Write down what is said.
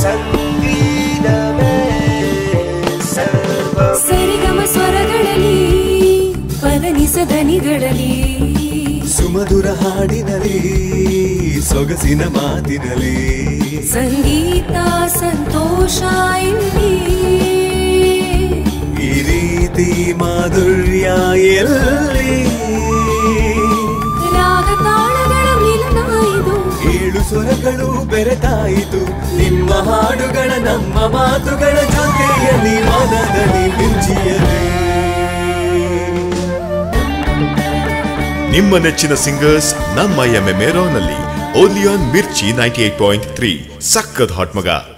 ಸಂಗೀತವೇ ಸರ್ವ ಸರಿಗಮ ಸ್ವರಗಳಲ್ಲಿ ಪದನಿಸ ದನಿಗಳಲ್ಲಿ ಸುಮಧುರ ಹಾಡಿನಲ್ಲಿ ಸೊಗಸಿನ ಮಾತಿನಲ್ಲಿ ಸಂಗೀತ ಸಂತೋಷ ಇಲ್ಲಿ ಈ ರೀತಿ ಮಾಧುರ್ಯ ಎಲ್ಲಿ ರಾಗ ತಾಳಗಳ ಮಿಲನ ಇದು ಏಳು ಸ್ವರಗಳು ಬೆರೆತಾಯಿತು ನಿಮ್ಮ ಹಾಡುಗಳ ನಮ್ಮ ಮಾತುಗಳ ಜೊತೆಯಲ್ಲಿ ಮನದಲ್ಲಿ ಮಿಂಚಿಯದೆ ನಿಮ್ಮ ನೆಚ್ಚಿನ ಸಿಂಗರ್ಸ್ ನಮ್ಮ ಎಂ ಎಂ ನಲ್ಲಿ ಓಲಿಯಾನ್ Mirchi ninety eight point three ಸಕ್ಕದ್ ಹಾಟ್ ಮಗ